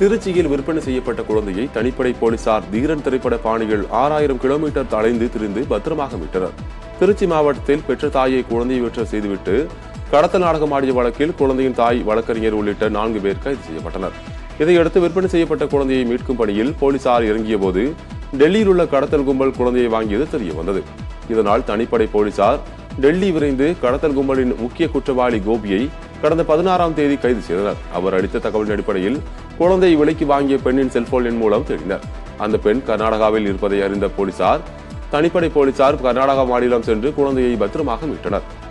திருச்சியில் விற்பனை செய்யப்பட்ட குழந்தையை தனிப்படை போலீசார் தீரன் திரைப்பட பாணிகள் ஆறாயிரம் கிலோமீட்டர் அலைந்து திரிந்து பத்திரமாக மீட்டனர் திருச்சி மாவட்டத்தில் பெற்ற தாயை குழந்தையை விற்ற செய்துவிட்டு கடத்தல் நாடகம் ஆடிய வழக்கில் குழந்தையின் தாய் வழக்கறிஞர் உள்ளிட்ட நான்கு பேர் கைது செய்யப்பட்டனர் இதையடுத்து விற்பனை செய்யப்பட்ட குழந்தையை மீட்கும் பணியில் போலீசார் இறங்கிய போது டெல்லியில் உள்ள கடத்தல் கும்பல் குழந்தையை வாங்கியது தெரிய வந்தது இதனால் தனிப்படை போலீசார் டெல்லி விரைந்து கடத்தல் கும்பலின் முக்கிய குற்றவாளி கோபியை கடந்த பதினாறாம் தேதி கைது செய்தனர் அவர் அளித்த தகவலின் அடிப்படையில் குழந்தையை விலைக்கு வாங்கிய பெண்ணின் செல்போன் எண் மூலம் தேடினர் அந்த பெண் கர்நாடகாவில் இருப்பதை அறிந்த போலீசார் தனிப்படை போலீசார் கர்நாடகா மாநிலம் சென்று குழந்தையை பத்திரமாக மீட்டனர்